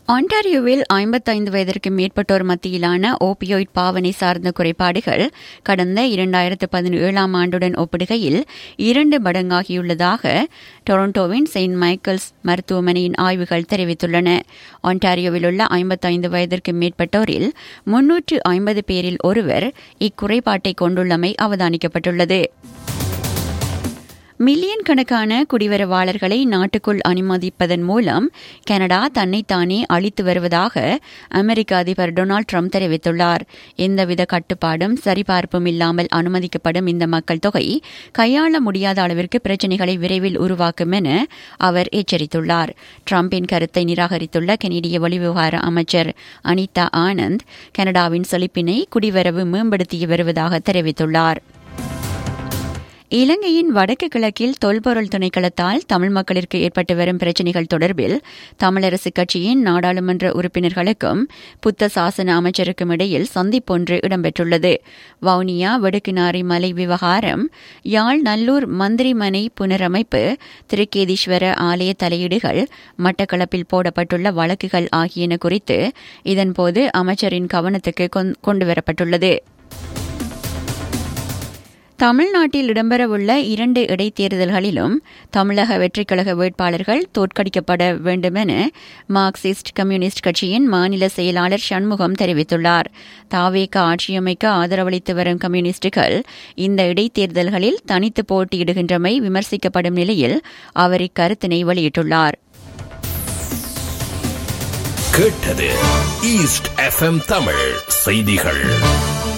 ஆண்டாரியோவில் ஐம்பத்தைந்து வயதிற்கு மேற்பட்டோர் மத்தியிலான ஓபியோய்ட் பாவனை சார்ந்த குறைபாடுகள் கடந்த இரண்டாயிரத்து பதினேழாம் ஆண்டுடன் ஒப்பிடுகையில் இரண்டு மடங்காகியுள்ளதாக டொரண்டோவின் செயின்ட் மைக்கேல்ஸ் மருத்துவமனையின் ஆய்வுகள் தெரிவித்துள்ளன ஆண்டாரியோவில் உள்ள ஐம்பத்தைந்து வயதிற்கு மேற்பட்டோரில் முன்னூற்று ஐம்பது பேரில் ஒருவர் இக்குறைபாட்டை கொண்டுள்ளமை அவதானிக்கப்பட்டுள்ளது மில்லியன் கணக்கான குடிவரவாளர்களை நாட்டுக்குள் அனுமதிப்பதன் மூலம் கனடா தன்னைத்தானே அழித்து வருவதாக அமெரிக்க அதிபர் டொனால்டு ட்ரம்ப் தெரிவித்துள்ளார் எந்தவித கட்டுப்பாடும் சரிபார்ப்பும் இல்லாமல் அனுமதிக்கப்படும் இந்த மக்கள் தொகை கையாள முடியாத அளவிற்கு பிரச்சினைகளை விரைவில் உருவாக்கும் என அவர் எச்சரித்துள்ளார் ட்ரம்பின் கருத்தை நிராகரித்துள்ள கனேடிய வெளிவிவகார அமைச்சர் அனிதா ஆனந்த் கனடாவின் செழிப்பினை குடிவரவு மேம்படுத்தி வருவதாக தெரிவித்துள்ளார் இலங்கையின் வடக்கு கிழக்கில் தொல்பொருள் திணைக்களத்தால் தமிழ் மக்களிற்கு ஏற்பட்டு வரும் பிரச்சினைகள் தொடர்பில் தமிழரசுக் கட்சியின் நாடாளுமன்ற உறுப்பினர்களுக்கும் புத்த சாசன அமைச்சருக்கும் இடையில் சந்திப்பொன்று இடம்பெற்றுள்ளது வவுனியா வடுக்குநாரி மலை விவகாரம் யாழ் நல்லூர் மந்திரிமனை புனரமைப்பு திருக்கேதீஸ்வர ஆலய தலையீடுகள் மட்டக்களப்பில் போடப்பட்டுள்ள வழக்குகள் ஆகியன குறித்து இதன்போது அமைச்சரின் கவனத்துக்கு கொண்டுவரப்பட்டுள்ளது தமிழ்நாட்டில் இடம்பெறவுள்ள இரண்டு இடைத்தேர்தல்களிலும் தமிழக வெற்றிக்கழக வேட்பாளர்கள் தோற்கடிக்கப்பட வேண்டுமென மார்க்சிஸ்ட் கம்யூனிஸ்ட் கட்சியின் மாநில செயலாளர் சண்முகம் தெரிவித்துள்ளார் தாவேக ஆட்சியமைக்க ஆதரவளித்து வரும் கம்யூனிஸ்டுகள் இந்த இடைத்தேர்தல்களில் தனித்து போட்டியிடுகின்றமை விமர்சிக்கப்படும் நிலையில் அவர் இக்கருத்தினை வெளியிட்டுள்ளார் கேட்டது ஈஸ்ட் எஃப்எம் தமிழ் செய்திகள்